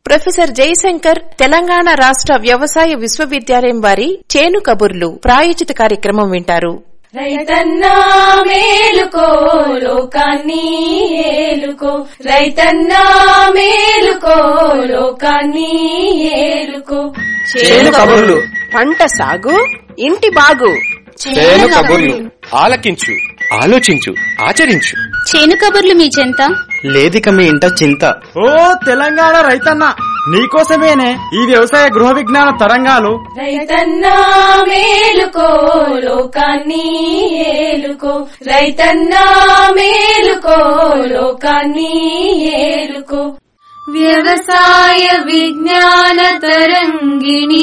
professor Jayashankar Telangana రాష్ట్ర వ్యవసాయ విశ్వవిద్యాలయం వారి చేను కబుర్లు ప్రాయోజిత కార్యక్రమం వింటారు రైతన్నా మేలుకో లోకాన్ని ఏలుకో రైతన్నా మేలుకో లోకాన్ని ఏలుకో చేను కబుర్లు పంట సాగు ఇంటి బాగు చేను కబుర్లు ఆలకించు ఆలోచించు ఆచరించు చేను కబుర్లు మీ చెంత లేదిక మీ ఇంట చింత ఓ తెలంగాణ రైతన్న నీకోసమేనే ఈ వ్యవసాయ గృహ విజ్ఞాన తరంగాలు రైతన్నా మేలుకో లోకాన్ని ఏలుకో రైతన్నా మేలుకో లోకాన్ని ఏలుకో వ్యవసాయ విజ్ఞాన తరంగిణి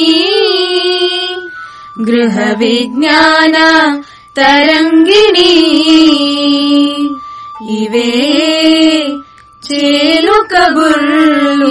గృహ విజ్ఞాన తరంగిణి ఇవే చేలు కబుర్లు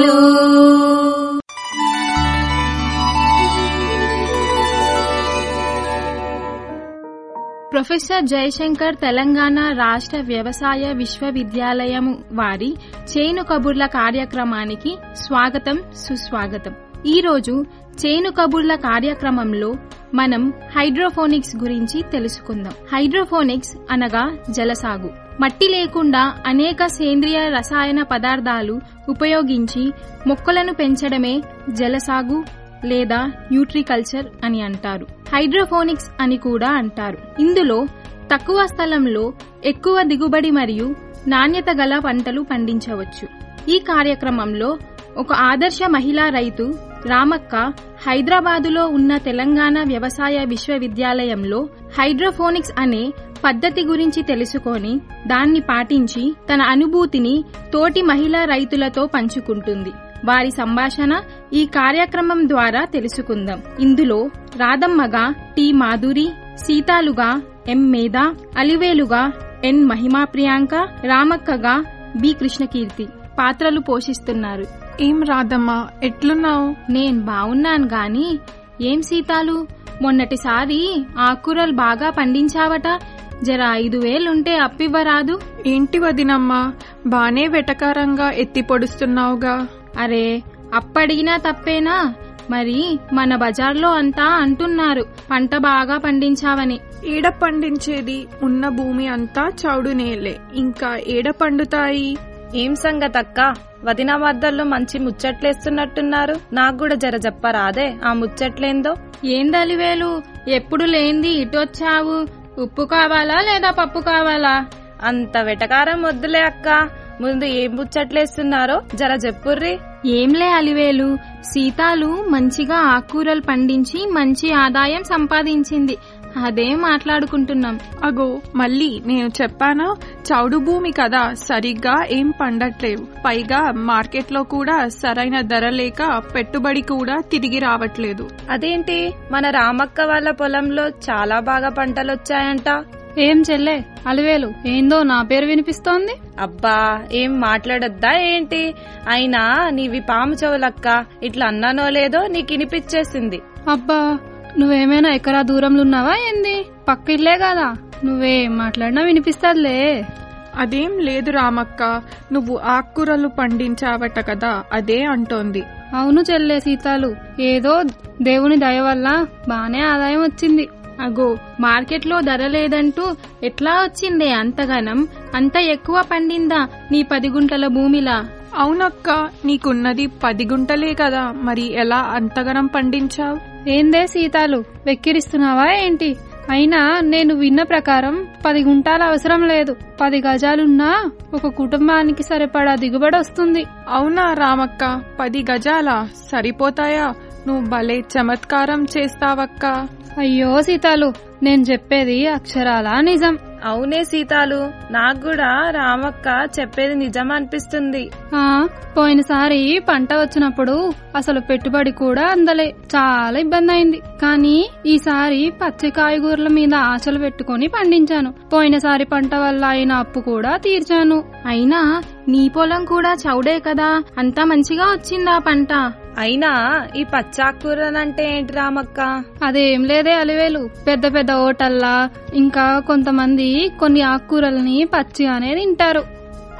ప్రొఫెసర్ జయశంకర్ తెలంగాణ రాష్ట్ర వ్యవసాయ విశ్వవిద్యాలయం వారి చేను కబుర్ల కార్యక్రమానికి స్వాగతం సుస్వాగతం ఈ రోజు చేను కబుర్ల కార్యక్రమంలో మనం హైడ్రోఫోనిక్స్ గురించి తెలుసుకుందాం హైడ్రోఫోనిక్స్ అనగా జలసాగు మట్టి లేకుండా అనేక సేంద్రియ రసాయన పదార్థాలు ఉపయోగించి మొక్కలను పెంచడమే జలసాగు లేదా న్యూట్రికల్చర్ అని అంటారు హైడ్రోఫోనిక్స్ అని కూడా అంటారు ఇందులో తక్కువ స్థలంలో ఎక్కువ దిగుబడి మరియు నాణ్యత గల పంటలు పండించవచ్చు ఈ కార్యక్రమంలో ఒక ఆదర్శ మహిళా రైతు రామక్క హైదరాబాదులో ఉన్న తెలంగాణ వ్యవసాయ విశ్వవిద్యాలయంలో హైడ్రోఫోనిక్స్ అనే పద్ధతి గురించి తెలుసుకొని దాన్ని పాటించి తన అనుభూతిని తోటి మహిళా రైతులతో పంచుకుంటుంది వారి సంభాషణ ఈ కార్యక్రమం ద్వారా తెలుసుకుందాం ఇందులో రాధమ్మగా టి మాధురి సీతాలుగా ఎం మేధ అలివేలుగా ఎన్ మహిమా ప్రియాంక రామక్కగా బి కృష్ణకీర్తి పాత్రలు పోషిస్తున్నారు ఏం రాదమ్మా ఎట్లున్నావు నేను బావున్నాను గాని ఏం సీతాలు మొన్నటిసారి ఆకుకూరలు బాగా పండించావట జర ఐదు వేలుంటే అప్పివ్వరాదు ఏంటి వదినమ్మా బానే వెటకారంగా ఎత్తి పొడుస్తున్నావుగా అరే అప్పడిగినా తప్పేనా మరి మన బజార్లో అంతా అంటున్నారు పంట బాగా పండించావని ఏడ పండించేది ఉన్న భూమి అంతా చౌడు నేలే ఇంకా ఏడ పండుతాయి ఏం సంగతక్క వదిన మద్దల్లో మంచి ముచ్చట్లేస్తున్నట్టున్నారు నాకు కూడా జర చెప్పరాదే ఆ ముచ్చట్లేందో ఏందలివేలు ఎప్పుడు లేంది ఇటొచ్చావు ఉప్పు కావాలా లేదా పప్పు కావాలా అంత వెటకారం వద్దులే అక్క ముందు ఏం ముచ్చట్లేస్తున్నారో జర చెప్పుర్రి ఏంలే అలివేలు సీతాలు మంచిగా ఆకుకూరలు పండించి మంచి ఆదాయం సంపాదించింది అదే మాట్లాడుకుంటున్నాం అగో మళ్ళీ నేను చెప్పానా చౌడు భూమి కదా సరిగ్గా ఏం పండట్లేవు పైగా మార్కెట్లో కూడా సరైన ధర లేక పెట్టుబడి కూడా తిరిగి రావట్లేదు అదేంటి మన రామక్క వాళ్ళ పొలంలో చాలా బాగా పంటలొచ్చాయంట ఏం చెల్లే అలివేలు ఏందో నా పేరు వినిపిస్తోంది అబ్బా ఏం మాట్లాడొద్దా ఏంటి అయినా నీవి పాము చెవులక్క ఇట్లా అన్నానో లేదో నీకు వినిపించేసింది అబ్బా నువ్వేమైనా ఎక్కడా దూరంలో ఉన్నావా ఏంది పక్క ఇల్లే కదా నువ్వేం మాట్లాడినా వినిపిస్తాదిలే అదేం లేదు రామక్క నువ్వు ఆకుకూరలు పండించావట కదా అదే అంటోంది అవును చెల్లే సీతాలు ఏదో దేవుని దయ వల్ల బానే ఆదాయం వచ్చింది అగో మార్కెట్లో ధర లేదంటూ ఎట్లా వచ్చిందే అంతగనం అంత ఎక్కువ పండిందా నీ పది గుంటల భూమిలా అవునక్క నీకున్నది పది గుంటలే కదా మరి ఎలా అంతగనం పండించావు ఏందే సీతాలు వెక్కిరిస్తున్నావా ఏంటి అయినా నేను విన్న ప్రకారం పది గుంటాల అవసరం లేదు పది గజాలున్నా ఒక కుటుంబానికి సరిపడా దిగుబడి వస్తుంది అవునా రామక్క పది గజాల సరిపోతాయా నువ్వు భలే చమత్కారం చేస్తావక్క అయ్యో సీతాలు నేను చెప్పేది అక్షరాలా నిజం అవునే సీతాలు నాకు కూడా రామక్క చెప్పేది నిజం అనిపిస్తుంది ఆ పోయినసారి పంట వచ్చినప్పుడు అసలు పెట్టుబడి కూడా అందలే చాలా ఇబ్బంది అయింది కానీ ఈసారి పచ్చి కాయగూరల మీద ఆశలు పెట్టుకుని పండించాను పోయినసారి పంట వల్ల అయిన అప్పు కూడా తీర్చాను అయినా నీ పొలం కూడా చౌడే కదా అంతా మంచిగా వచ్చిందా పంట అయినా ఈ పచ్చాకూరలంటే ఏంటి రామక్క అదేం లేదే అలివేలు పెద్ద పెద్ద హోటల్లా ఇంకా కొంతమంది కొన్ని ఆకుకూరల్ని పచ్చిగానే తింటారు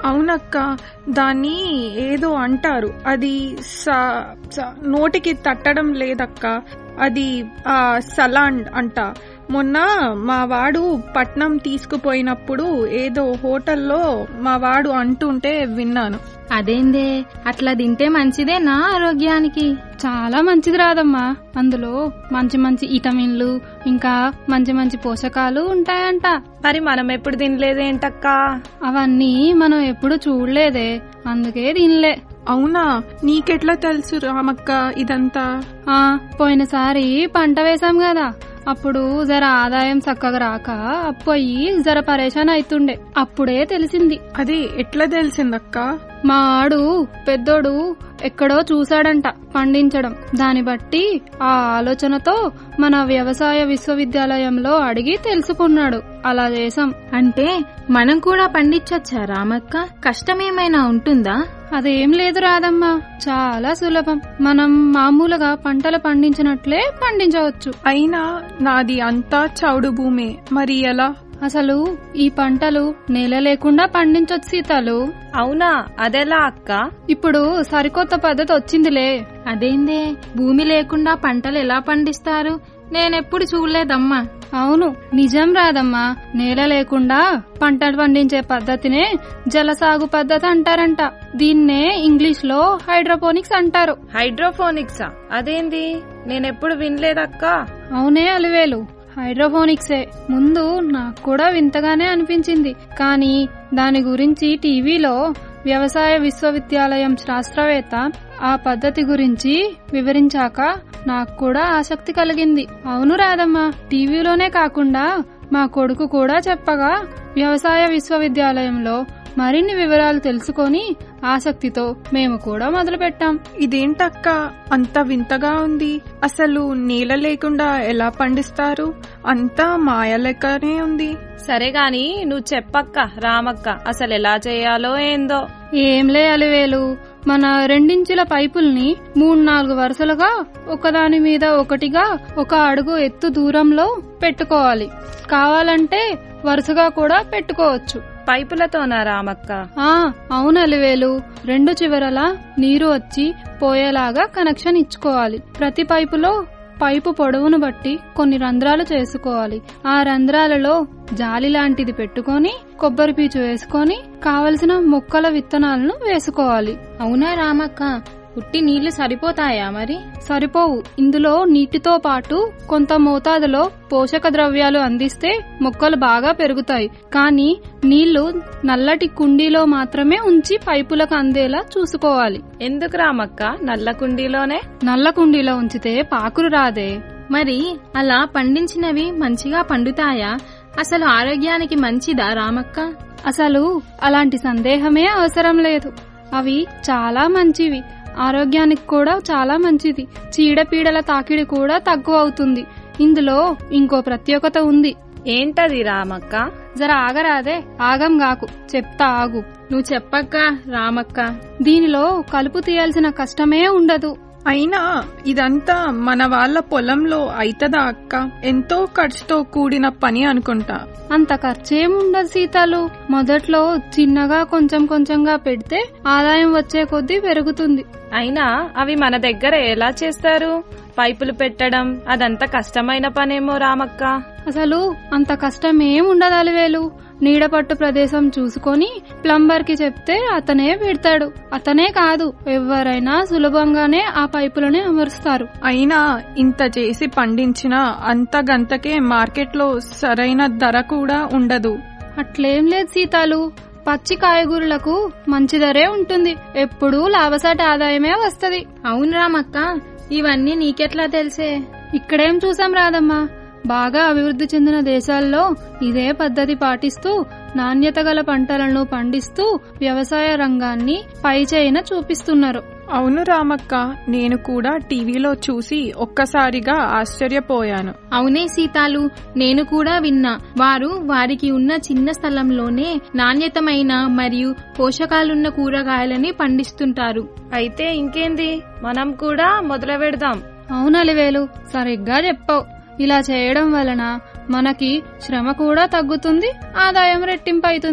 అవునక్క దాన్ని ఏదో అంటారు అది స- స- నోటికి తట్టడం లేదక్క అది ఆ సలాండ్ అంట మొన్న మా వాడు పట్నం తీసుకుపోయినప్పుడు ఏదో హోటల్లో మా వాడు అంటుంటే విన్నాను అదేందే అట్లా తింటే మంచిదేనా ఆరోగ్యానికి చాలా మంచిది రాదమ్మా అందులో మంచి మంచి విటమిన్లు ఇంకా మంచి మంచి పోషకాలు ఉంటాయంట మరి మనం ఎప్పుడు తినలేదేంటక్కా అవన్నీ మనం ఎప్పుడు చూడలేదే అందుకే తినలే అవునా నీకెట్లా తెలుసు రామక్క ఇదంతా ఆ పోయినసారి పంట వేశాం కదా అప్పుడు జర ఆదాయం చక్కగా రాక అప్పయి జర పరేషాన్ అవుతుండే అప్పుడే తెలిసింది అది ఎట్లా తెలిసిందక్క మా ఆడు పెద్దోడు ఎక్కడో చూశాడంట పండించడం దాన్ని బట్టి ఆ ఆలోచనతో మన వ్యవసాయ విశ్వవిద్యాలయంలో అడిగి తెలుసుకున్నాడు అలా చేసాం అంటే మనం కూడా పండించొచ్చా రామక్క కష్టమేమైనా ఉంటుందా అదేం లేదు రాదమ్మా చాలా సులభం మనం మామూలుగా పంటలు పండించినట్లే పండించవచ్చు అయినా నాది అంతా చౌడు భూమే మరి ఎలా అసలు ఈ పంటలు నేల లేకుండా పండించొచ్చు సీతాలు అవునా అదెలా అక్క ఇప్పుడు సరికొత్త పద్ధతి వచ్చిందిలే అదేందే భూమి లేకుండా పంటలు ఎలా పండిస్తారు నేనెప్పుడు చూడలేదమ్మా అవును నిజం రాదమ్మా నేల లేకుండా పంటలు పండించే పద్ధతినే జలసాగు పద్ధతి అంటారంట దీన్నే ఇంగ్లీష్ లో హైడ్రోపోనిక్స్ అంటారు హైడ్రోఫోనిక్సా అదేంది నేనెప్పుడు వినలేదక్క అవునే అలివేలు హైడ్రోపోనిక్సే ముందు నాకు కూడా వింతగానే అనిపించింది కానీ దాని గురించి టీవీలో వ్యవసాయ విశ్వవిద్యాలయం శాస్త్రవేత్త ఆ పద్ధతి గురించి వివరించాక నాకు కూడా ఆసక్తి కలిగింది అవును రాదమ్మా టీవీలోనే కాకుండా మా కొడుకు కూడా చెప్పగా వ్యవసాయ విశ్వవిద్యాలయంలో మరిన్ని వివరాలు తెలుసుకొని ఆసక్తితో మేము కూడా మొదలుపెట్టాం ఇదేంటక్క అంత వింతగా ఉంది అసలు నేల లేకుండా ఎలా పండిస్తారు అంతా మాయ లెక్కనే ఉంది సరే గాని నువ్వు చెప్పక్క రామక్క అసలు ఎలా చేయాలో ఏందో ఏంలే అలివేలు మన రెండించుల పైపుల్ని మూడు నాలుగు వరుసలుగా ఒకదాని మీద ఒకటిగా ఒక అడుగు ఎత్తు దూరంలో పెట్టుకోవాలి కావాలంటే వరుసగా కూడా పెట్టుకోవచ్చు పైపులతోనా రామక్క ఆ అవును అలివేలు రెండు చివరల నీరు వచ్చి పోయేలాగా కనెక్షన్ ఇచ్చుకోవాలి ప్రతి పైపులో పైపు పొడవును బట్టి కొన్ని రంధ్రాలు చేసుకోవాలి ఆ రంధ్రాలలో జాలి లాంటిది పెట్టుకొని కొబ్బరి పీచు వేసుకొని కావలసిన మొక్కల విత్తనాలను వేసుకోవాలి అవునా రామక్క ఉట్టి నీళ్లు సరిపోతాయా మరి సరిపోవు ఇందులో నీటితో పాటు కొంత మోతాదులో పోషక ద్రవ్యాలు అందిస్తే మొక్కలు బాగా పెరుగుతాయి కానీ నీళ్లు నల్లటి కుండీలో మాత్రమే ఉంచి పైపులకు అందేలా చూసుకోవాలి ఎందుకు రామక్క నల్ల కుండీలోనే నల్ల కుండీలో ఉంచితే పాకురు రాదే మరి అలా పండించినవి మంచిగా పండుతాయా అసలు ఆరోగ్యానికి మంచిదా రామక్క అసలు అలాంటి సందేహమే అవసరం లేదు అవి చాలా మంచివి ఆరోగ్యానికి కూడా చాలా మంచిది చీడపీడల తాకిడి కూడా తక్కువ అవుతుంది ఇందులో ఇంకో ప్రత్యేకత ఉంది ఏంటది రామక్క జర ఆగరాదే ఆగం గాకు చెప్తా ఆగు నువ్వు చెప్పక్క రామక్క దీనిలో కలుపు తీయాల్సిన కష్టమే ఉండదు అయినా ఇదంతా మన వాళ్ళ పొలంలో అయితదా అక్క ఎంతో ఖర్చుతో కూడిన పని అనుకుంటా అంత ఖర్చేముండదు సీతాలు మొదట్లో చిన్నగా కొంచెం కొంచెంగా పెడితే ఆదాయం వచ్చే కొద్దీ పెరుగుతుంది అయినా అవి మన దగ్గర ఎలా చేస్తారు పైపులు పెట్టడం అదంతా కష్టమైన పనేమో రామక్క అసలు అంత కష్టం ఏం ఉండదు అలివేలు నీడపట్టు ప్రదేశం చూసుకొని ప్లంబర్ కి చెప్తే అతనే పెడతాడు అతనే కాదు ఎవరైనా సులభంగానే ఆ పైపులని అమరుస్తారు అయినా ఇంత చేసి పండించిన అంత గంతకే మార్కెట్లో సరైన ధర కూడా ఉండదు అట్లేం లేదు సీతాలు పచ్చి కాయగూరలకు మంచి ధరే ఉంటుంది ఎప్పుడూ లాభసాటి ఆదాయమే వస్తది అవును రామక్క ఇవన్నీ నీకెట్లా తెలిసే ఇక్కడేం చూసాం రాదమ్మా బాగా అభివృద్ధి చెందిన దేశాల్లో ఇదే పద్ధతి పాటిస్తూ నాణ్యత గల పంటలను పండిస్తూ వ్యవసాయ రంగాన్ని పైచేయిన చూపిస్తున్నారు అవును రామక్క నేను కూడా టీవీలో చూసి ఒక్కసారిగా ఆశ్చర్యపోయాను అవునే సీతాలు నేను కూడా విన్నా వారు వారికి ఉన్న చిన్న స్థలంలోనే నాణ్యతమైన మరియు పోషకాలున్న కూరగాయలని పండిస్తుంటారు అయితే ఇంకేంది మనం కూడా మొదలు పెడదాం అవునలివేలు సరిగ్గా చెప్పావు ఇలా చేయడం వలన మనకి శ్రమ కూడా తగ్గుతుంది ఆదాయం రెట్టింపు అవుతుంది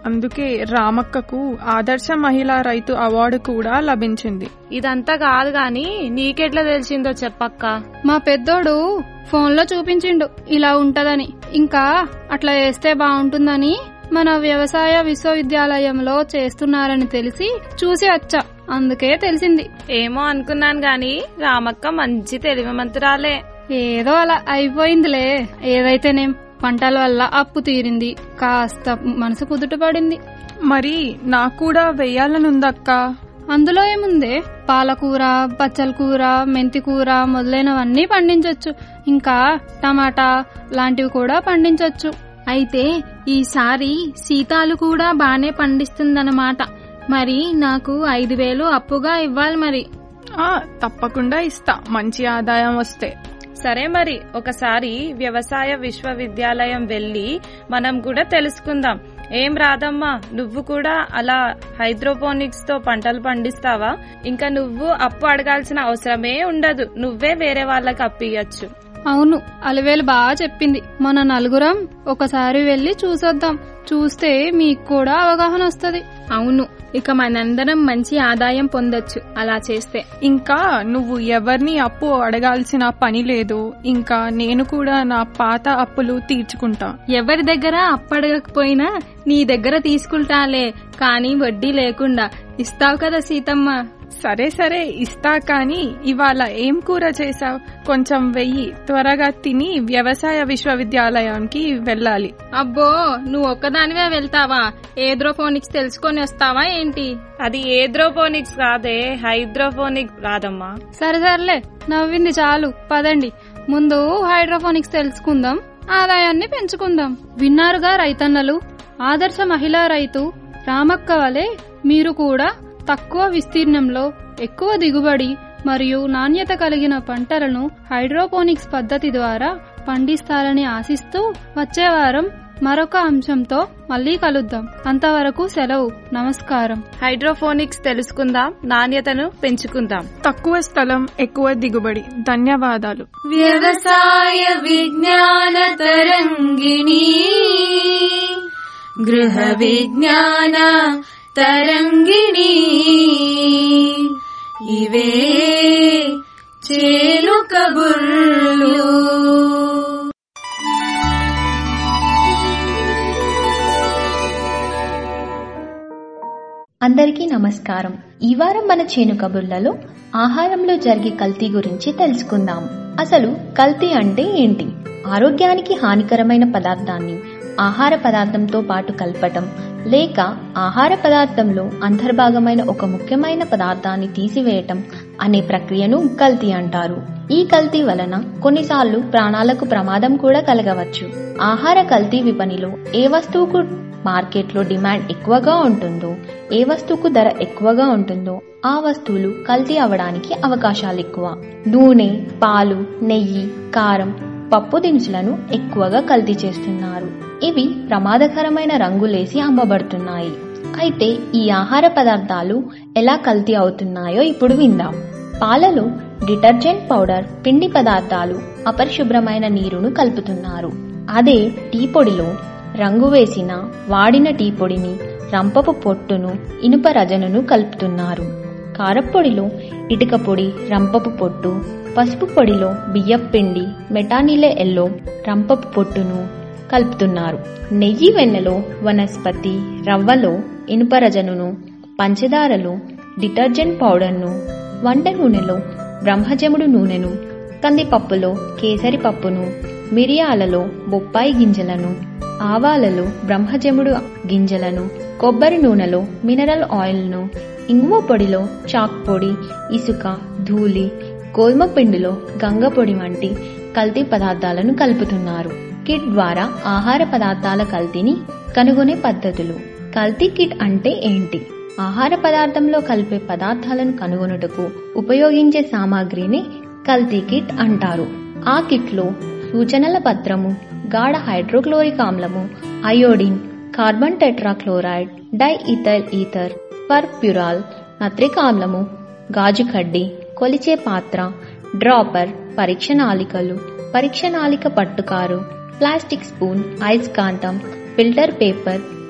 అందుకే రామక్కకు ఆదర్శ మహిళా రైతు అవార్డు కూడా లభించింది ఇదంతా కాదు గాని నీకెట్లా తెలిసిందో చెప్పక్క మా పెద్దోడు ఫోన్లో చూపించిండు ఇలా ఉంటదని ఇంకా అట్లా చేస్తే బాగుంటుందని మన వ్యవసాయ విశ్వవిద్యాలయంలో చేస్తున్నారని తెలిసి చూసి వచ్చా అందుకే తెలిసింది ఏమో అనుకున్నాను గాని రామక్క మంచి తెలివిమంతురాలే ఏదో అలా అయిపోయిందిలే ఏదైతేనేం పంటల వల్ల అప్పు తీరింది కాస్త మనసు కుదుట పడింది మరి నాకు కూడా వెయ్యాలనుందక్క అందులో ఏముందే పాలకూర బచ్చల కూర మెంతి కూర మొదలైనవన్నీ పండించొచ్చు ఇంకా టమాటా లాంటివి కూడా పండించొచ్చు అయితే ఈసారి సీతాలు కూడా బానే పండిస్తుందన్నమాట మరి నాకు ఐదు వేలు అప్పుగా ఇవ్వాలి మరి ఆ తప్పకుండా ఇస్తా మంచి ఆదాయం వస్తే సరే మరి ఒకసారి వ్యవసాయ విశ్వవిద్యాలయం వెళ్ళి మనం కూడా తెలుసుకుందాం ఏం రాదమ్మా నువ్వు కూడా అలా హైడ్రోపోనిక్స్ తో పంటలు పండిస్తావా ఇంకా నువ్వు అప్పు అడగాల్సిన అవసరమే ఉండదు నువ్వే వేరే వాళ్ళకి అప్పియచ్చు అవును అలివేలు బాగా చెప్పింది మన నలుగురం ఒకసారి వెళ్లి చూసొద్దాం చూస్తే మీకు కూడా అవగాహన వస్తది అవును ఇక మనందరం మంచి ఆదాయం పొందొచ్చు అలా చేస్తే ఇంకా నువ్వు ఎవరిని అప్పు అడగాల్సిన పని లేదు ఇంకా నేను కూడా నా పాత అప్పులు తీర్చుకుంటా ఎవరి దగ్గర అప్పడగకపోయినా నీ దగ్గర తీసుకుంటాలే కానీ వడ్డీ లేకుండా ఇస్తావు కదా సీతమ్మ సరే సరే ఇస్తా కానీ ఇవాళ ఏం కూర చేసావు కొంచెం వెయ్యి త్వరగా తిని వ్యవసాయ విశ్వవిద్యాలయానికి వెళ్ళాలి అబ్బో నువ్వు ఒక్కదానివే వెళ్తావా ఏద్రోఫోనిక్స్ తెలుసుకొని వస్తావా ఏంటి అది ఏద్రోపోనిక్స్ కాదే హైడ్రోపోనిక్స్ రాదమ్మా సరే సర్లే నవ్వింది చాలు పదండి ముందు హైడ్రోఫోనిక్స్ తెలుసుకుందాం ఆదాయాన్ని పెంచుకుందాం విన్నారుగా రైతన్నలు ఆదర్శ మహిళా రైతు రామక్క వలె మీరు కూడా తక్కువ విస్తీర్ణంలో ఎక్కువ దిగుబడి మరియు నాణ్యత కలిగిన పంటలను హైడ్రోపోనిక్స్ పద్ధతి ద్వారా పండిస్తారని ఆశిస్తూ వచ్చే వారం మరొక అంశంతో మళ్ళీ కలుద్దాం అంతవరకు సెలవు నమస్కారం హైడ్రోఫోనిక్స్ తెలుసుకుందాం నాణ్యతను పెంచుకుందాం తక్కువ స్థలం ఎక్కువ దిగుబడి ధన్యవాదాలు వ్యవసాయ విజ్ఞాన తరంగిణి గృహ విజ్ఞాన తరంగిణి ఇవే చేను కబుర్లు అందరికీ నమస్కారం ఈ వారం మన చేను కబుర్లలో ఆహారంలో జరిగే కల్తీ గురించి తెలుసుకుందాం అసలు కల్తీ అంటే ఏంటి ఆరోగ్యానికి హానికరమైన పదార్థాన్ని ఆహార పదార్థంతో పాటు కలపటం లేక ఆహార పదార్థంలో అంతర్భాగమైన ఒక ముఖ్యమైన పదార్థాన్ని తీసివేయటం అనే ప్రక్రియను కల్తీ అంటారు ఈ కల్తీ వలన కొన్నిసార్లు ప్రాణాలకు ప్రమాదం కూడా కలగవచ్చు ఆహార కల్తీ విపణిలో ఏ వస్తువుకు మార్కెట్లో డిమాండ్ ఎక్కువగా ఉంటుందో ఏ వస్తువుకు ధర ఎక్కువగా ఉంటుందో ఆ వస్తువులు కల్తీ అవడానికి అవకాశాలు ఎక్కువ నూనె పాలు నెయ్యి కారం పప్పు దినుసులను ఎక్కువగా కల్తీ చేస్తున్నారు ఇవి ప్రమాదకరమైన రంగులేసి అమ్మబడుతున్నాయి అయితే ఈ ఆహార పదార్థాలు ఎలా కల్తీ అవుతున్నాయో ఇప్పుడు విందాం పాలలో డిటర్జెంట్ పౌడర్ పిండి పదార్థాలు అపరిశుభ్రమైన నీరును కలుపుతున్నారు అదే టీ పొడిలో రంగు వేసిన వాడిన టీ పొడిని రంపపు పొట్టును ఇనుప రజనును కలుపుతున్నారు కారప్పొడిలో ఇటుక పొడి రంపపు పొట్టు పసుపు పొడిలో బియ్యపు పిండి మెటానిలే ఎల్లో రంపపు పొట్టును కలుపుతున్నారు నెయ్యి వెన్నెలో వనస్పతి రవ్వలో ఇనుప రజనును పంచదారలో డిటర్జెంట్ పౌడర్ను వంట నూనెలో బ్రహ్మజముడు నూనెను కందిపప్పులో కేసరి పప్పును మిరియాలలో బొప్పాయి గింజలను ఆవాలలో బ్రహ్మజముడు గింజలను కొబ్బరి నూనెలో మినరల్ ఆయిల్ను ఇంగువ పొడిలో చాక్ పొడి ఇసుక ధూళి గోధుమ పిండిలో గంగ పొడి వంటి కల్తీ పదార్థాలను కలుపుతున్నారు కిట్ ద్వారా ఆహార పదార్థాల కల్తీని కనుగొనే పద్ధతులు కల్తీ కిట్ అంటే ఏంటి ఆహార పదార్థంలో కలిపే పదార్థాలను కనుగొనుటకు ఉపయోగించే సామాగ్రిని కల్తీ కిట్ అంటారు ఆ కిట్లో సూచనల పత్రము గాఢ హైడ్రోక్లోరిక్ ఆమ్లము iodine carbon tetrachloride diethyl ether furfural నత్రిక ఆమ్లము గాజు కడ్డి కొలిచే పాత్ర డ్రాపర్ పరీక్ష నాలికలు పరీక్ష నాలిక పట్టుకారు ప్లాస్టిక్ స్పూన్ ఐస్కాంతం ఫిల్టర్ పేపర్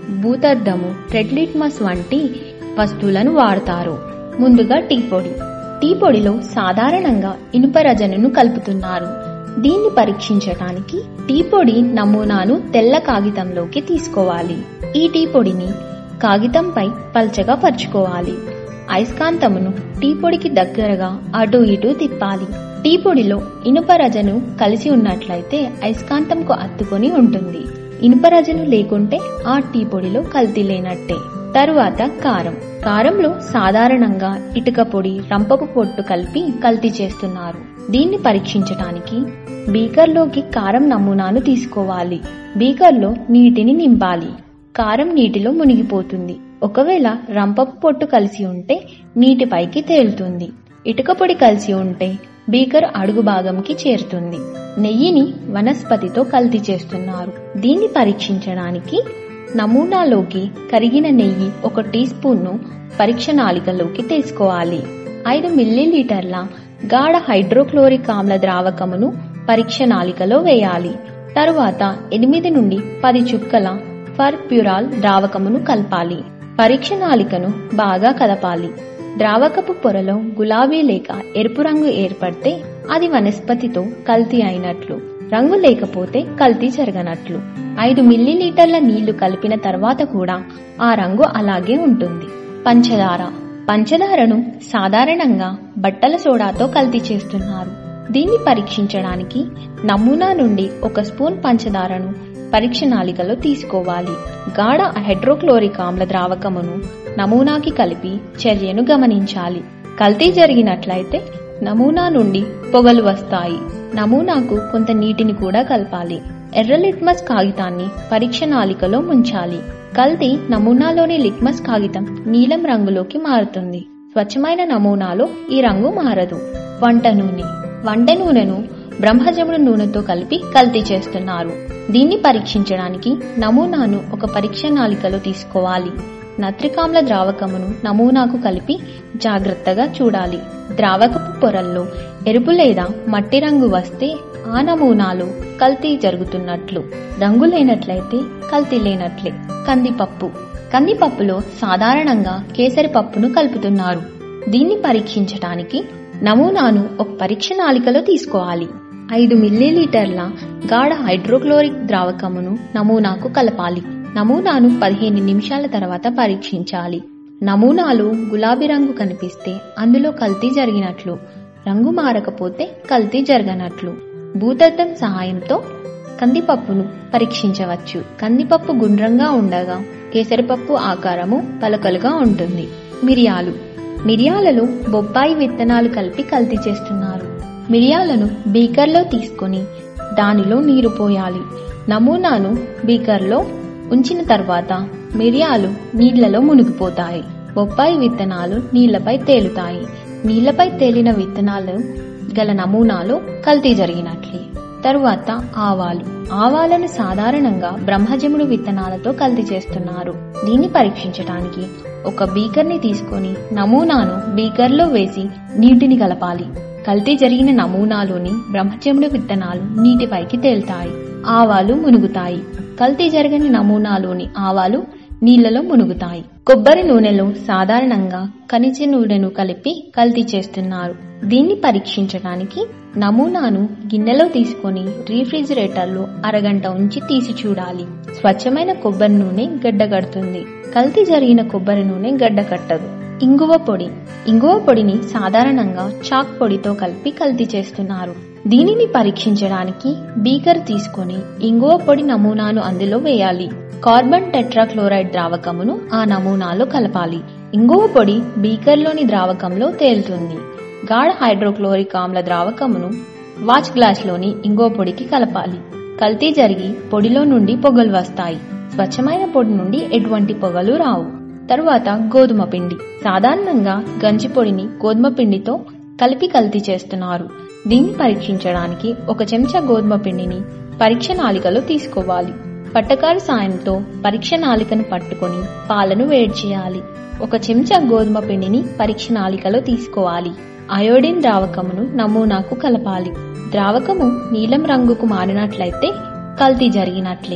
భూతద్దము రెడ్ లిట్మస్ వంటి వస్తువులను వాడతారు ముందుగా టీ పొడి టీ పొడిలో సాధారణంగా ఇనుప రజనును కలుపుతున్నారు దీన్ని పరీక్షించటానికి టీ పొడి నమూనాను తెల్ల కాగితంలోకి తీసుకోవాలి ఈ టీ పొడిని కాగితంపై పల్చగా పరుచుకోవాలి అయస్కాంతమును టీ పొడికి దగ్గరగా అటు ఇటు తిప్పాలి టీ పొడిలో ఇనుప రజను కలిసి ఉన్నట్లయితే అయస్కాంతంకు అత్తుకొని ఉంటుంది ఇనుప రజను లేకుంటే ఆ టీ పొడిలో కల్తీ లేనట్టే తరువాత కారం కారంలో సాధారణంగా ఇటుక పొడి రంపపు పొట్టు కలిపి కల్తీ చేస్తున్నారు దీన్ని పరీక్షించటానికి బీకర్లోకి కారం నమూనాను తీసుకోవాలి బీకర్లో నీటిని నింపాలి కారం నీటిలో మునిగిపోతుంది ఒకవేళ రంపపు పొట్టు కలిసి ఉంటే నీటిపైకి తేలుతుంది ఇటుక పొడి కలిసి ఉంటే బీకర్ అడుగు భాగంకి చేరుతుంది నెయ్యిని వనస్పతితో కల్తీ చేస్తున్నారు దీన్ని పరీక్షించడానికి నమూనాలోకి కరిగిన నెయ్యి ఒక టీ స్పూన్ను పరీక్ష నాలికలోకి తీసుకోవాలి ఐదు మిల్లీలీటర్ల గాఢ హైడ్రోక్లోరిక్ ఆమ్ల ద్రావకమును పరీక్ష నాలికలో వేయాలి తరువాత ఎనిమిది నుండి పది చుక్కల ఫర్ప్యూరాల్ ద్రావకమును కలపాలి పరీక్ష నాలికను బాగా కదపాలి ద్రావకపు పొరలో గులాబీ లేక ఎరుపు రంగు ఏర్పడితే అది వనస్పతితో కల్తీ అయినట్లు రంగు లేకపోతే కల్తీ జరగనట్లు ఐదు మిల్లీలీటర్ల నీళ్లు కలిపిన తర్వాత కూడా ఆ రంగు అలాగే ఉంటుంది పంచదార పంచదారను సాధారణంగా బట్టల సోడాతో కల్తీ చేస్తున్నారు దీన్ని పరీక్షించడానికి నమూనా నుండి ఒక స్పూన్ పంచదారను పరీక్ష నాలికలో తీసుకోవాలి గాఢ హైడ్రోక్లోరిక్ ఆమ్ల ద్రావకమును నమూనాకి కలిపి చర్యను గమనించాలి కల్తీ జరిగినట్లయితే నమూనా నుండి పొగలు వస్తాయి నమూనాకు కొంత నీటిని కూడా కలపాలి ఎర్ర లిట్మస్ కాగితాన్ని పరీక్ష నాలికలో ముంచాలి కల్తీ నమూనాలోని లిట్మస్ కాగితం నీలం రంగులోకి మారుతుంది స్వచ్ఛమైన నమూనాలో ఈ రంగు మారదు వంట నూనె వంట నూనెను బ్రహ్మజముడు నూనెతో కలిపి కల్తీ చేస్తున్నారు దీన్ని పరీక్షించడానికి నమూనాను ఒక పరీక్ష నాలికలో తీసుకోవాలి నత్రికామ్ల ద్రావకమును నమూనాకు కలిపి జాగ్రత్తగా చూడాలి ద్రావకపు పొరల్లో ఎరుపు లేదా మట్టి రంగు వస్తే ఆ నమూనాలో కల్తీ జరుగుతున్నట్లు రంగు లేనట్లయితే కల్తీ లేనట్లే కందిపప్పు కందిపప్పులో సాధారణంగా కేసరి పప్పును కలుపుతున్నారు దీన్ని పరీక్షించటానికి నమూనాను ఒక పరీక్ష నాలికలో తీసుకోవాలి ఐదు మిల్లీలీటర్ల గాఢ హైడ్రోక్లోరిక్ ద్రావకమును నమూనాకు కలపాలి నమూనాను పదిహేను నిమిషాల తర్వాత పరీక్షించాలి నమూనాలు గులాబీ రంగు కనిపిస్తే అందులో కల్తీ జరిగినట్లు రంగు మారకపోతే కల్తీ జరగనట్లు భూతద్దం సహాయంతో కందిపప్పును పరీక్షించవచ్చు కందిపప్పు గుండ్రంగా ఉండగా కేసరిపప్పు ఆకారము పలకలుగా ఉంటుంది మిరియాలు మిరియాలలో బొప్పాయి విత్తనాలు కలిపి కల్తీ చేస్తున్నారు మిరియాలను బీకర్లో తీసుకొని దానిలో నీరు పోయాలి నమూనాను బీకర్లో ఉంచిన తర్వాత మిరియాలు నీళ్లలో మునిగిపోతాయి బొప్పాయి విత్తనాలు నీళ్లపై తేలుతాయి నీళ్లపై తేలిన విత్తనాలు గల నమూనాలో కల్తీ జరిగినట్లే తరువాత ఆవాలు ఆవాలను సాధారణంగా బ్రహ్మజముడు విత్తనాలతో కల్తీ చేస్తున్నారు దీన్ని పరీక్షించడానికి ఒక బీకర్ని తీసుకొని నమూనాను బీకర్లో వేసి నీటిని కలపాలి కల్తీ జరిగిన నమూనాలోని బ్రహ్మజముడు విత్తనాలు నీటిపైకి తేలుతాయి ఆవాలు మునుగుతాయి కల్తీ జరగని నమూనాలోని ఆవాలు నీళ్లలో మునుగుతాయి కొబ్బరి నూనెలో సాధారణంగా ఖనిజ నూనెను కలిపి కల్తీ చేస్తున్నారు దీన్ని పరీక్షించడానికి నమూనాను గిన్నెలో తీసుకొని రీఫ్రిజిరేటర్లో అరగంట ఉంచి తీసి చూడాలి స్వచ్ఛమైన కొబ్బరి నూనె గడ్డగడుతుంది కల్తీ జరిగిన కొబ్బరి నూనె గడ్డకట్టదు ఇంగువ పొడి ఇంగువ పొడిని సాధారణంగా చాక్ పొడితో కలిపి కల్తీ చేస్తున్నారు దీనిని పరీక్షించడానికి బీకర్ తీసుకొని ఇంగువ పొడి నమూనాను అందులో వేయాలి కార్బన్ టెట్రాక్లోరైడ్ ద్రావకమును ఆ నమూనాలో కలపాలి ఇంగువ పొడి బీకర్లోని ద్రావకంలో తేలుతుంది గాఢ హైడ్రోక్లోరిక్ ఆమ్ల ద్రావకమును వాచ్ గ్లాస్లోని ఇంగువ పొడికి కలపాలి కల్తీ జరిగి పొడిలో నుండి పొగలు వస్తాయి స్వచ్ఛమైన పొడి నుండి ఎటువంటి పొగలు రావు తరువాత గోధుమ పిండి సాధారణంగా గంజి పొడిని గోధుమ పిండితో కలిపి కల్తీ చేస్తున్నారు దీన్ని పరీక్షించడానికి ఒక చెంచా గోధుమ పిండిని పరీక్ష నాలికలో తీసుకోవాలి పట్టకారు సాయంతో పరీక్ష నాలికను పట్టుకొని పాలను వేడి చేయాలి ఒక చెంచా గోధుమ పిండిని పరీక్ష నాలికలో తీసుకోవాలి అయోడిన్ ద్రావకమును నమూనాకు కలపాలి ద్రావకము నీలం రంగుకు మారినట్లయితే కల్తీ జరిగినట్లే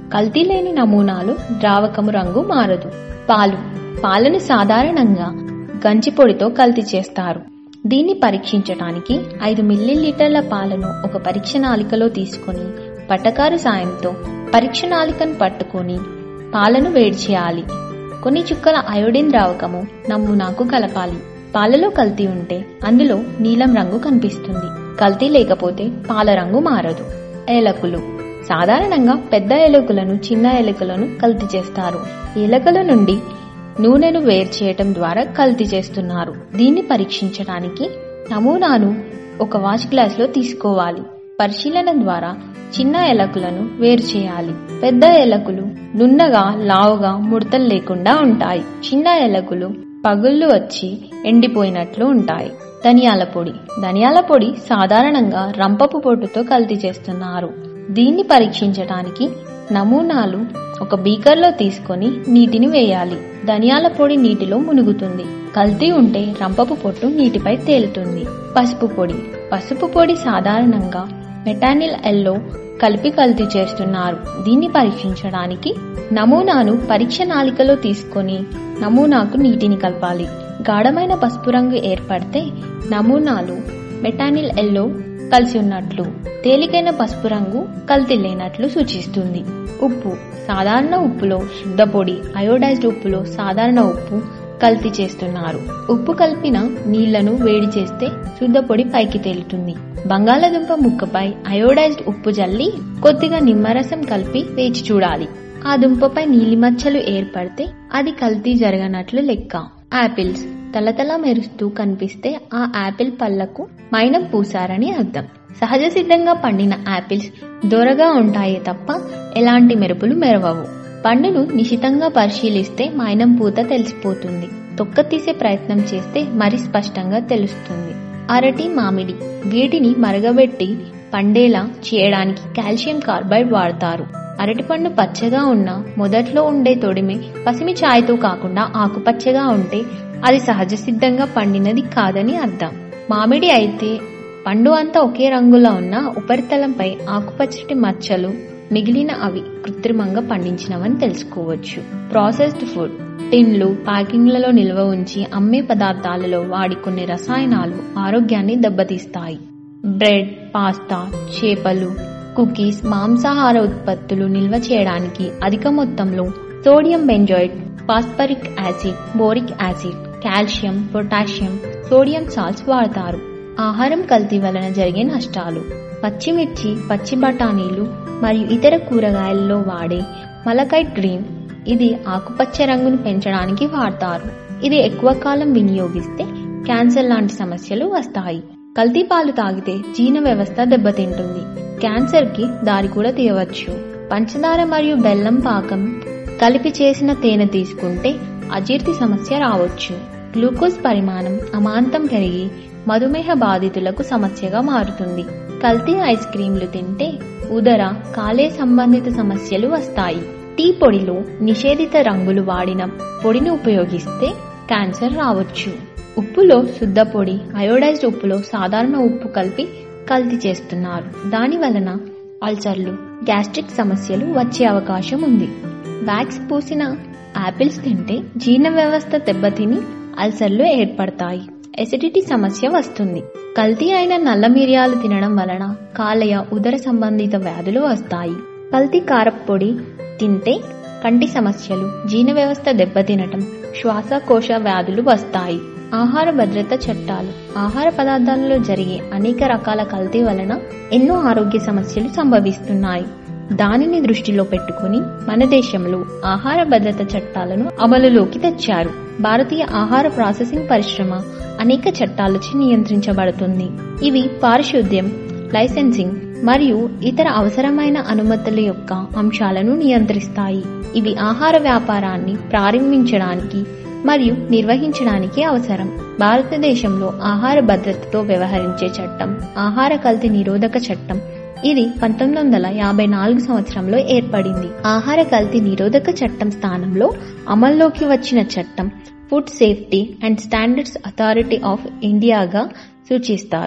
కల్తీ లేని నమూనాలు ద్రావకము రంగు మారదు పాలు పాలను సాధారణంగా గంజి పొడితో కల్తీ చేస్తారు దీన్ని పరీక్షించడానికి ఐదు మిల్లీలీటర్ల పాలను ఒక పరీక్ష నాలికలో తీసుకొని పట్టకారు సాయంతో పరీక్ష నాలికను పట్టుకొని పాలను వేడి చేయాలి కొన్ని చుక్కల అయోడిన్ ద్రావకము నమూనాకు కలపాలి పాలలో కల్తీ ఉంటే అందులో నీలం రంగు కనిపిస్తుంది కల్తీ లేకపోతే పాల రంగు మారదు ఏలకులు సాధారణంగా పెద్ద ఎలుకలను చిన్న ఎలుకలను కల్తీ చేస్తారు ఎలుకల నుండి నూనెను వేరు చేయటం ద్వారా కల్తీ చేస్తున్నారు దీన్ని పరీక్షించడానికి నమూనాను ఒక వాష్ గ్లాస్ లో తీసుకోవాలి పరిశీలన ద్వారా చిన్న ఎలకలను వేరు చేయాలి పెద్ద ఎలకలు నున్నగా లావుగా ముడతలు లేకుండా ఉంటాయి చిన్న ఎలకలు పగుళ్ళు వచ్చి ఎండిపోయినట్లు ఉంటాయి ధనియాల పొడి ధనియాల పొడి సాధారణంగా రంపపు పొట్టుతో కల్తీ చేస్తున్నారు దీన్ని పరీక్షించడానికి నమూనాలు ఒక బీకర్లో తీసుకొని నీటిని వేయాలి ధనియాల పొడి నీటిలో మునుగుతుంది కల్తీ ఉంటే రంపపు పొట్టు నీటిపై తేలుతుంది పసుపు పొడి పసుపు పొడి సాధారణంగా మెటానిల్ ఎల్లో కలిపి కల్తీ చేస్తున్నారు దీన్ని పరీక్షించడానికి నమూనాను పరీక్ష నాలికలో తీసుకొని నమూనాకు నీటిని కలపాలి గాఢమైన పసుపు రంగు ఏర్పడితే నమూనాలు మెటానిల్ ఎల్లో కలిసి ఉన్నట్లు తేలికైన పసుపు రంగు కల్తీ లేనట్లు సూచిస్తుంది ఉప్పు సాధారణ ఉప్పులో శుద్ధ పొడి అయోడైజ్డ్ ఉప్పులో సాధారణ ఉప్పు కల్తీ చేస్తున్నారు ఉప్పు కలిపిన నీళ్లను వేడి చేస్తే శుద్ధ పొడి పైకి తేలుతుంది బంగాళదుంప ముక్కపై అయోడైజ్డ్ ఉప్పు జల్లి కొద్దిగా నిమ్మరసం కలిపి వేచి చూడాలి ఆ దుంపపై నీలి మచ్చలు ఏర్పడితే అది కల్తీ జరగనట్లు లెక్క ఆపిల్స్ తలతల మెరుస్తూ కనిపిస్తే ఆ ఆపిల్ పళ్లకు మైనం పూసారని అర్థం సహజ సిద్ధంగా పండిన ఆపిల్స్ దొరగా ఉంటాయే తప్ప ఎలాంటి మెరుపులు మెరవవు పండును నిశితంగా పరిశీలిస్తే మైనం పూత తెలిసిపోతుంది తొక్క తీసే ప్రయత్నం చేస్తే మరి స్పష్టంగా తెలుస్తుంది అరటి మామిడి వీటిని మరగబెట్టి పండేలా చేయడానికి కాల్షియం కార్బైడ్ వాడతారు అరటిపండు పచ్చగా ఉన్న మొదట్లో ఉండే తొడిమి పసిమి ఛాయ్తో కాకుండా ఆకుపచ్చగా ఉంటే అది సహజ సిద్ధంగా పండినది కాదని అర్థం మామిడి అయితే పండు అంతా ఒకే రంగులో ఉన్న ఉపరితలంపై ఆకుపచ్చటి మచ్చలు మిగిలిన అవి కృత్రిమంగా పండించినవని తెలుసుకోవచ్చు ప్రాసెస్డ్ ఫుడ్ టిన్లు ప్యాకింగ్లలో నిల్వ ఉంచి అమ్మే పదార్థాలలో వాడి కొన్ని రసాయనాలు ఆరోగ్యాన్ని దెబ్బతీస్తాయి బ్రెడ్ పాస్తా చేపలు కుకీస్ మాంసాహార ఉత్పత్తులు నిల్వ చేయడానికి అధిక మొత్తంలో sodium benzoate phosphoric acid boric acid calcium potassium sodium salts వాడతారు ఆహారం కల్తీ వలన జరిగే నష్టాలు పచ్చిమిర్చి పచ్చి బఠానీలు మరియు ఇతర కూరగాయల్లో వాడే మలకైట్ గ్రీన్ ఇది ఆకుపచ్చ రంగును పెంచడానికి వాడతారు ఇది ఎక్కువ కాలం వినియోగిస్తే క్యాన్సర్ లాంటి సమస్యలు వస్తాయి కల్తీ పాలు తాగితే జీర్ణ వ్యవస్థ దెబ్బతింటుంది క్యాన్సర్ కి దారి కూడా తీయవచ్చు పంచదార మరియు బెల్లం పాకం కలిపి చేసిన తేనె తీసుకుంటే అజీర్తి సమస్య రావచ్చు గ్లూకోజ్ పరిమాణం అమాంతం పెరిగి మధుమేహ బాధితులకు సమస్యగా మారుతుంది కల్తీ ఐస్ క్రీంలు తింటే ఉదర కాలే సంబంధిత సమస్యలు వస్తాయి టీ పొడిలో నిషేధిత రంగులు వాడిన పొడిని ఉపయోగిస్తే క్యాన్సర్ రావచ్చు ఉప్పులో శుద్ధ పొడి అయోడైజ్డ్ ఉప్పులో సాధారణ ఉప్పు కలిపి కల్తీ చేస్తున్నారు దాని వలన అల్సర్లు గ్యాస్ట్రిక్ సమస్యలు వచ్చే అవకాశం ఉంది వ్యాక్స్ పూసిన యాపిల్స్ తింటే జీర్ణ వ్యవస్థ దెబ్బతిని అల్సర్లు ఏర్పడతాయి ఎసిడిటీ సమస్య వస్తుంది కల్తీ అయిన నల్ల మిరియాలు తినడం వలన కాలేయ ఉదర సంబంధిత వ్యాధులు వస్తాయి కల్తీ కారప్పొడి తింటే కంటి సమస్యలు జీర్ణ వ్యవస్థ దెబ్బతినటం శ్వాసకోశ వ్యాధులు వస్తాయి ఆహార భద్రత చట్టాలు ఆహార పదార్థాలలో జరిగే అనేక రకాల కల్తీ వలన ఎన్నో ఆరోగ్య సమస్యలు సంభవిస్తున్నాయి దానిని దృష్టిలో పెట్టుకుని మన దేశంలో ఆహార భద్రత చట్టాలను అమలులోకి తెచ్చారు భారతీయ ఆహార ప్రాసెసింగ్ పరిశ్రమ అనేక చట్టాలచే నియంత్రించబడుతుంది ఇవి పారిశుద్ధ్యం లైసెన్సింగ్ మరియు ఇతర అవసరమైన అనుమతుల యొక్క అంశాలను నియంత్రిస్తాయి ఇవి ఆహార వ్యాపారాన్ని ప్రారంభించడానికి మరియు నిర్వహించడానికి అవసరం భారతదేశంలో ఆహార భద్రతతో వ్యవహరించే చట్టం ఆహార కల్తీ నిరోధక చట్టం ఇది పంతొమ్మిది వందల యాభై నాలుగు సంవత్సరంలో ఏర్పడింది ఆహార కల్తీ నిరోధక చట్టం స్థానంలో అమల్లోకి వచ్చిన చట్టం food safety and standards authority of ఇండియాగా సూచిస్తారు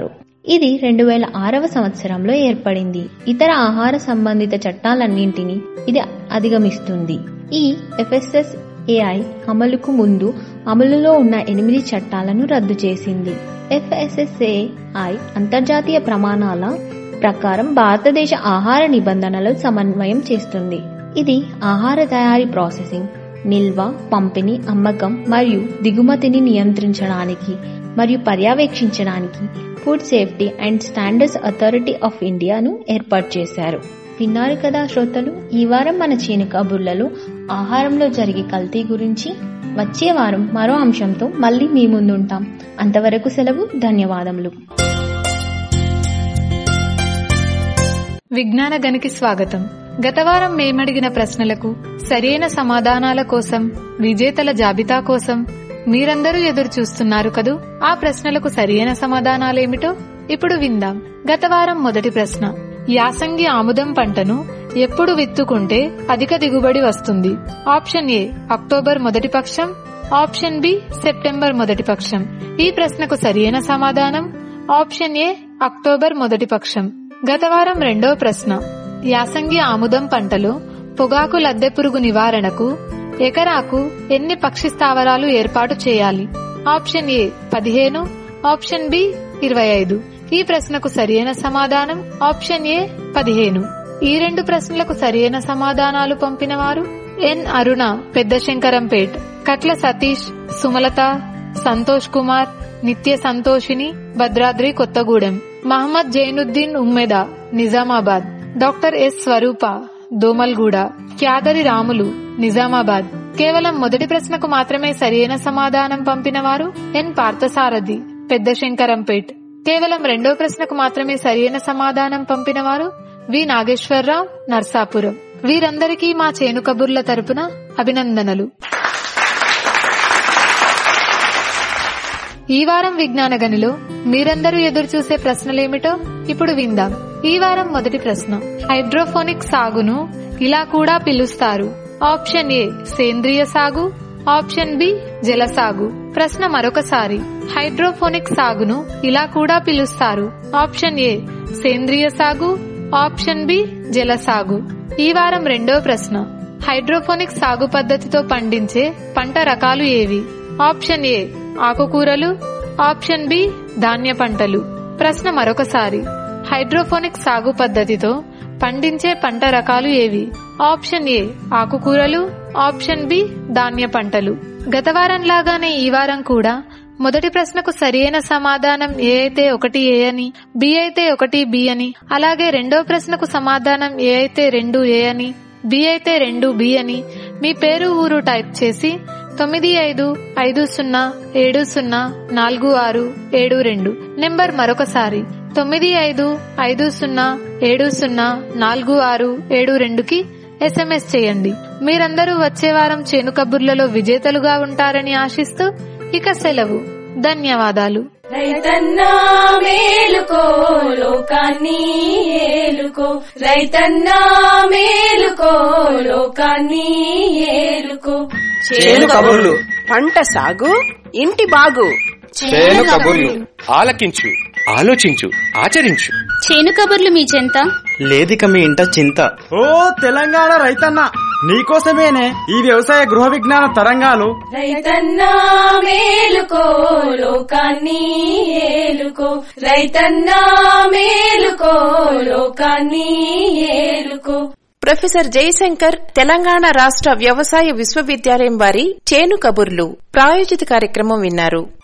ఇది రెండు వేల ఆరవ సంవత్సరంలో ఏర్పడింది ఇతర ఆహార సంబంధిత చట్టాలన్నింటినీ ఇది అధిగమిస్తుంది ఈ ఎఫ్ఎస్ఎస్ ఏఐ అమలుకు ముందు అమలులో ఉన్న ఎనిమిది చట్టాలను రద్దు చేసింది ఎఫ్ఎస్ఎస్ఏఐ అంతర్జాతీయ ప్రమాణాల ప్రకారం భారతదేశ ఆహార నిబంధనలు సమన్వయం చేస్తుంది ఇది ఆహార తయారీ ప్రాసెసింగ్ నిల్వ పంపిణీ అమ్మకం మరియు దిగుమతిని నియంత్రించడానికి మరియు పర్యవేక్షించడానికి food safety and standards authority of ఇండియాను ఏర్పాటు చేశారు విన్నారు కదా శ్రోతలు ఈ వారం మన చేను కబుర్లలో ఆహారంలో జరిగే కల్తీ గురించి వచ్చే వారం మరో అంశంతో మళ్ళీ మీ ముందుంటాం అంతవరకు సెలవు ధన్యవాదములు విజ్ఞాన గనికి స్వాగతం గత వారం మేమడిగిన ప్రశ్నలకు సరైన సమాధానాల కోసం విజేతల జాబితా కోసం మీరందరూ ఎదురు చూస్తున్నారు కదూ ఆ ప్రశ్నలకు సరియైన సమాధానాలేమిటో ఇప్పుడు విందాం గత వారం మొదటి ప్రశ్న యాసంగి ఆముదం పంటను ఎప్పుడు విత్తుకుంటే అధిక దిగుబడి వస్తుంది ఆప్షన్ ఏ అక్టోబర్ మొదటి పక్షం ఆప్షన్ బి సెప్టెంబర్ మొదటి పక్షం ఈ ప్రశ్నకు సరియైన సమాధానం ఆప్షన్ ఏ అక్టోబర్ మొదటి పక్షం గత వారం రెండో ప్రశ్న యాసంగి ఆముదం పంటలో పొగాకు లద్దె పురుగు నివారణకు ఎకరాకు ఎన్ని పక్షి స్థావరాలు ఏర్పాటు చేయాలి ఆప్షన్ ఏ పదిహేను ఆప్షన్ బి ఇరవై ఐదు ఈ ప్రశ్నకు సరియైన సమాధానం ఆప్షన్ ఏ పదిహేను ఈ రెండు ప్రశ్నలకు సరియైన సమాధానాలు పంపిన వారు ఎన్ అరుణ పెద్ద శంకరంపేట్ కట్ల సతీష్ సుమలత సంతోష్ కుమార్ నిత్య సంతోషిని భద్రాద్రి కొత్తగూడెం మహమ్మద్ జైనుద్దీన్ ఉమ్మెద నిజామాబాద్ డాక్టర్ ఎస్ స్వరూప దోమల్గూడ క్యాదరి రాములు నిజామాబాద్ కేవలం మొదటి ప్రశ్నకు మాత్రమే సరియైన సమాధానం పంపిన వారు ఎన్ పార్థసారథి పెద్ద శంకరంపేట్ కేవలం రెండో ప్రశ్నకు మాత్రమే సరియైన సమాధానం పంపిన వారు వి నాగేశ్వరరావు నర్సాపురం వీరందరికీ మా చేను కబుర్ల తరపున అభినందనలు ఈ వారం విజ్ఞాన గనిలో మీరందరూ ఎదురు చూసే ప్రశ్నలేమిటో ఇప్పుడు విందాం ఈ వారం మొదటి ప్రశ్న హైడ్రోఫోనిక్ సాగును ఇలా కూడా పిలుస్తారు ఆప్షన్ ఏ సేంద్రియ సాగు ఆప్షన్ బి జల సాగు ప్రశ్న మరొకసారి హైడ్రోఫోనిక్ సాగును ఇలా కూడా పిలుస్తారు ఆప్షన్ ఏ సేంద్రియ సాగు ఆప్షన్ బి జల సాగు ఈ వారం రెండో ప్రశ్న హైడ్రోఫోనిక్ సాగు పద్ధతితో పండించే పంట రకాలు ఏవి ఆప్షన్ ఏ ఆకుకూరలు ఆప్షన్ బి ధాన్య పంటలు ప్రశ్న మరొకసారి హైడ్రోఫోనిక్ సాగు పద్ధతితో పండించే పంట రకాలు ఏవి ఆప్షన్ ఏ ఆకుకూరలు ఆప్షన్ బి ధాన్య పంటలు గత వారం లాగానే ఈ వారం కూడా మొదటి ప్రశ్నకు సరియైన సమాధానం ఏ అయితే ఒకటి ఏ అని బి అయితే ఒకటి బి అని అలాగే రెండో ప్రశ్నకు సమాధానం ఏ అయితే రెండు ఏ అని బి అయితే రెండు బి అని మీ పేరు ఊరు టైప్ చేసి తొమ్మిది ఐదు ఐదు సున్నా ఏడు సున్నా నాలుగు ఆరు ఏడు రెండు నెంబర్ మరొకసారి తొమ్మిది ఐదు ఐదు సున్నా ఏడు సున్నా నాలుగు ఆరు ఏడు రెండుకి ఎస్ఎంఎస్ చేయండి మీరందరూ వచ్చే వారం చేను కబుర్లలో విజేతలుగా ఉంటారని ఆశిస్తూ ఇక సెలవు ధన్యవాదాలు రైతన్నా మేలుకో లోకాన్ని ఏలుకో రైతన్నా మేలుకో లోకాన్ని ఏలుకో చేను కబుర్లు పంట సాగు ఇంటి బాగు చేను కబుర్లు ఆలకించు ఆలోచించు ఆచరించు చేను కబుర్లు మీ చెంత లేదిక మీ ఇంట చింత ఓ తెలంగాణ రైతన్న నీకోసమేనే ఈ వ్యవసాయ గృహ విజ్ఞాన తరంగాలు రైతన్నా మేలుకో లోకాన్ని ఏలుకో రైతన్నా మేలుకో లోకాన్ని ఏలుకో ప్రొఫెసర్ జయశంకర్ తెలంగాణ రాష్ట్ర వ్యవసాయ విశ్వవిద్యాలయం వారి చేను కబుర్లు ప్రాయోజిత కార్యక్రమం విన్నారు